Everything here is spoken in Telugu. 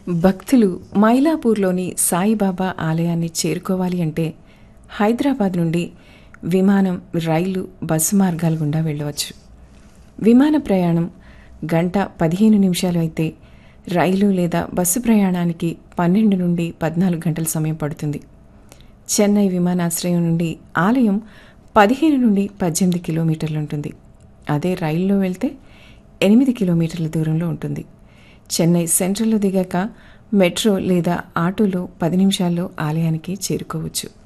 భక్తులు మైలాపూర్లోని సాయిబాబా ఆలయాన్ని చేరుకోవాలి అంటే హైదరాబాద్ నుండి విమానం రైలు బస్సు మార్గాల గుండా వెళ్ళవచ్చు విమాన ప్రయాణం గంట పదిహేను నిమిషాలు అయితే రైలు లేదా బస్సు ప్రయాణానికి పన్నెండు నుండి పద్నాలుగు గంటల సమయం పడుతుంది చెన్నై విమానాశ్రయం నుండి ఆలయం పదిహేను నుండి పద్దెనిమిది కిలోమీటర్లు ఉంటుంది అదే రైల్లో వెళ్తే ఎనిమిది కిలోమీటర్ల దూరంలో ఉంటుంది చెన్నై సెంట్రల్లో దిగాక మెట్రో లేదా ఆటోలో పది నిమిషాల్లో ఆలయానికి చేరుకోవచ్చు